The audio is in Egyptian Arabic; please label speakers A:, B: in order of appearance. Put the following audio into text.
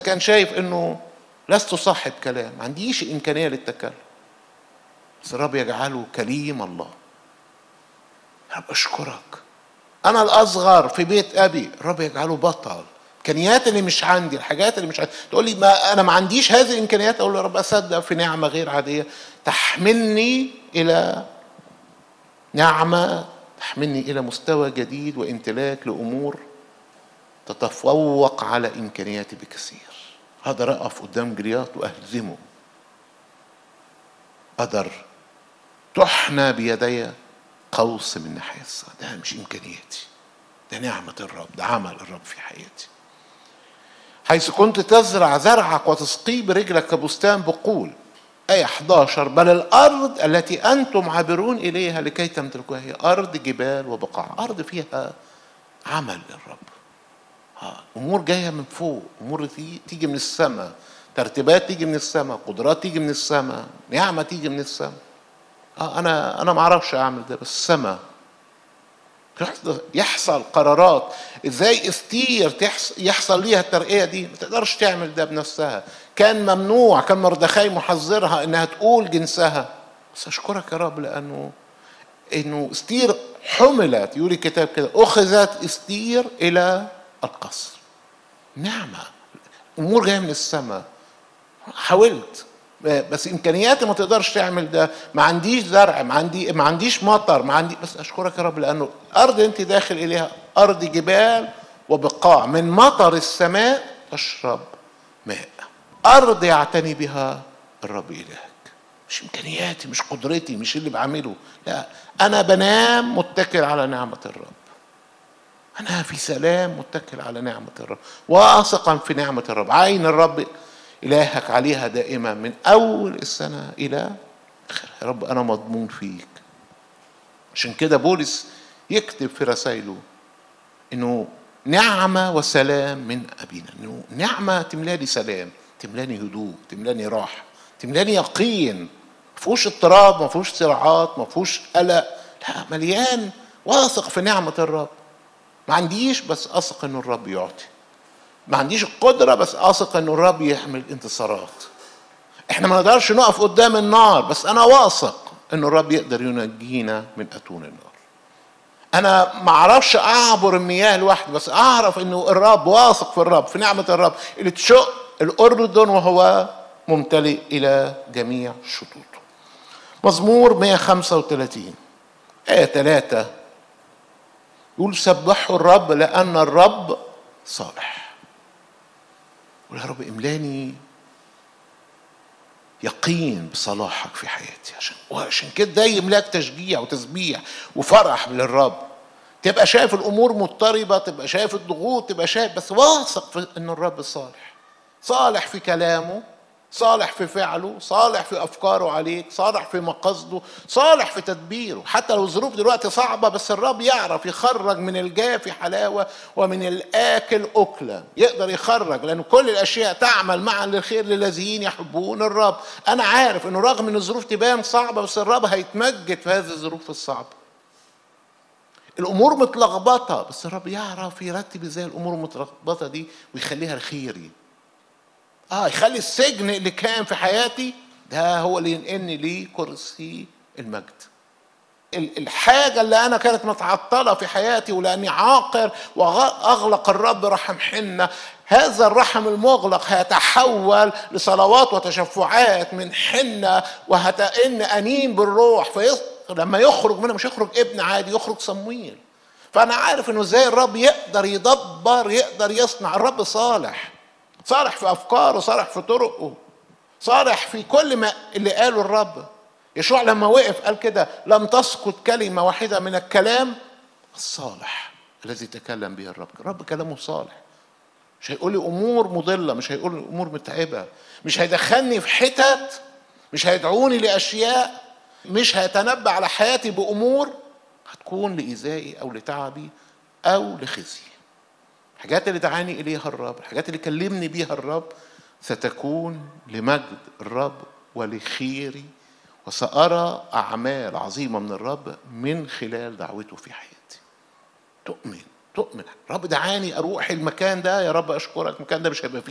A: كان شايف انه لست صاحب كلام ما عنديش امكانيه للتكلم بس الرب يجعله كليم الله رب اشكرك انا الاصغر في بيت ابي الرب يجعله بطل الامكانيات اللي مش عندي الحاجات اللي مش عندي تقول لي ما انا ما عنديش هذه الامكانيات اقول له يا رب اصدق في نعمه غير عاديه تحملني الى نعمه تحملني الى مستوى جديد وامتلاك لامور تتفوق على امكانياتي بكثير اقدر اقف قدام جرياط واهزمه اقدر تحنى بيدي قوس من نحاس ده مش امكانياتي ده نعمه الرب ده عمل الرب في حياتي حيث كنت تزرع زرعك وتسقيه برجلك كبستان بقول آية 11 بل الأرض التي أنتم عابرون إليها لكي تمتلكوها هي أرض جبال وبقاع أرض فيها عمل للرب امور جايه من فوق امور تيجي من السماء ترتيبات تيجي من السماء قدرات تيجي من السماء نعمه تيجي من السماء اه انا انا ما اعرفش اعمل ده بس السماء يحصل قرارات ازاي استير يحصل ليها الترقيه دي ما تقدرش تعمل ده بنفسها كان ممنوع كان مردخاي محذرها انها تقول جنسها بس اشكرك يا رب لانه انه استير حملت يقول الكتاب كده اخذت استير الى القصر نعمة أمور جاية من السماء حاولت بس إمكانياتي ما تقدرش تعمل ده ما عنديش زرع ما عندي ما عنديش مطر ما عندي بس أشكرك يا رب لأنه أرض أنت داخل إليها أرض جبال وبقاع من مطر السماء تشرب ماء أرض يعتني بها الرب إلهك مش إمكانياتي مش قدرتي مش اللي بعمله لا أنا بنام متكل على نعمة الرب أنا في سلام متكل على نعمة الرب واثقا في نعمة الرب عين الرب إلهك عليها دائما من أول السنة إلى آخرها يا رب أنا مضمون فيك عشان كده بولس يكتب في رسائله إنه نعمة وسلام من أبينا إنه نعمة تملاني سلام تملاني هدوء تملاني راحة تملاني يقين ما فيهوش اضطراب ما فيهوش صراعات ما فيهوش قلق لا مليان واثق في نعمة الرب ما عنديش بس اثق ان الرب يعطي ما عنديش القدره بس اثق ان الرب يحمل انتصارات احنا ما نقدرش نقف قدام النار بس انا واثق ان الرب يقدر ينجينا من اتون النار انا ما اعرفش اعبر المياه لوحدي بس اعرف انه الرب واثق في الرب في نعمه الرب اللي تشق الاردن وهو ممتلئ الى جميع شطوطه مزمور 135 آية 3 يقول سبحوا الرب لأن الرب صالح يقول يا رب املاني يقين بصلاحك في حياتي عشان وعشان كده ده يملاك تشجيع وتسبيح وفرح للرب تبقى شايف الامور مضطربه تبقى شايف الضغوط تبقى شايف بس واثق في ان الرب صالح صالح في كلامه صالح في فعله صالح في افكاره عليك صالح في مقاصده صالح في تدبيره حتى لو الظروف دلوقتي صعبه بس الرب يعرف يخرج من الجاف حلاوه ومن الاكل اكلا يقدر يخرج لان كل الاشياء تعمل معا للخير للذين يحبون الرب انا عارف انه رغم ان الظروف تبان صعبه بس الرب هيتمجد في هذه الظروف الصعبه الامور متلخبطه بس الرب يعرف يرتب ازاي الامور المتلخبطه دي ويخليها الخيري اه يخلي السجن اللي كان في حياتي ده هو اللي ينقلني ليه كرسي المجد الحاجة اللي أنا كانت متعطلة في حياتي ولأني عاقر وأغلق الرب رحم حنة هذا الرحم المغلق هيتحول لصلوات وتشفعات من حنة وهتئن أنين بالروح لما يخرج منها مش يخرج ابن عادي يخرج صمويل فأنا عارف إنه إزاي الرب يقدر يدبر يقدر يصنع الرب صالح صالح في افكاره صالح في طرقه صالح في كل ما اللي قاله الرب يشوع لما وقف قال كده لم تسقط كلمه واحده من الكلام الصالح الذي تكلم به الرب الرب كلامه صالح مش هيقول لي امور مضله مش هيقول لي امور متعبه مش هيدخلني في حتت مش هيدعوني لاشياء مش هيتنبأ على حياتي بامور هتكون لايذائي او لتعبي او لخزي الحاجات اللي دعاني اليها الرب الحاجات اللي كلمني بيها الرب ستكون لمجد الرب ولخيري وسأرى أعمال عظيمة من الرب من خلال دعوته في حياتي تؤمن تؤمن الرب دعاني أروح المكان ده يا رب أشكرك المكان ده مش هيبقى فيه